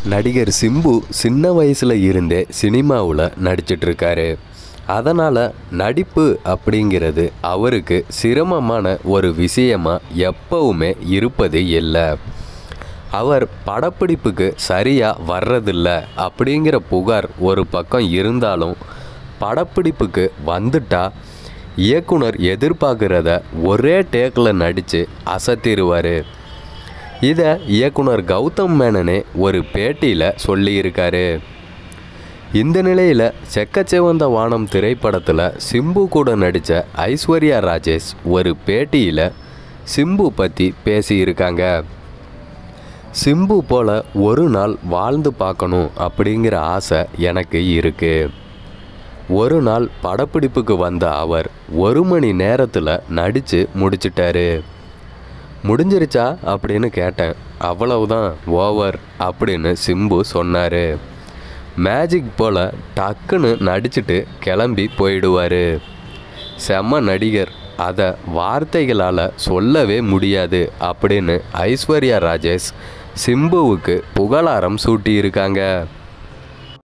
நடிகர் சிம்பு சின்ன வயசில் இருந்தே சினிமாவில் நடிச்சிட்ருக்காரு அதனால் நடிப்பு அப்படிங்கிறது அவருக்கு சிரமமான ஒரு விஷயமா எப்பவுமே இருப்பது இல்லை அவர் படப்பிடிப்புக்கு சரியாக வர்றதில்ல அப்படிங்கிற புகார் ஒரு பக்கம் இருந்தாலும் படப்பிடிப்புக்கு வந்துட்டா இயக்குனர் எதிர்பார்க்குறத ஒரே டேக்கில் நடித்து அசத்திடுவார் இதை இயக்குனர் கௌதம் மேனனே ஒரு பேட்டியில் சொல்லியிருக்காரு இந்த நிலையில் செக்கச்செவந்த வானம் திரைப்படத்தில் சிம்பு கூட நடித்த ஐஸ்வர்யா ராஜேஷ் ஒரு பேட்டியில் சிம்பு பற்றி பேசியிருக்காங்க சிம்பு போல ஒரு நாள் வாழ்ந்து பார்க்கணும் அப்படிங்கிற ஆசை எனக்கு இருக்கு ஒரு நாள் படப்பிடிப்புக்கு வந்த அவர் ஒரு மணி நேரத்தில் நடித்து முடிச்சிட்டாரு முடிஞ்சிருச்சா அப்படின்னு கேட்டேன் அவ்வளவுதான் ஓவர் அப்படின்னு சிம்பு சொன்னார் மேஜிக் போல் டக்குன்னு நடிச்சிட்டு கிளம்பி போயிடுவார் செம்ம நடிகர் அதை வார்த்தைகளால் சொல்லவே முடியாது அப்படின்னு ஐஸ்வர்யா ராஜேஷ் சிம்புவுக்கு புகழாரம் சூட்டியிருக்காங்க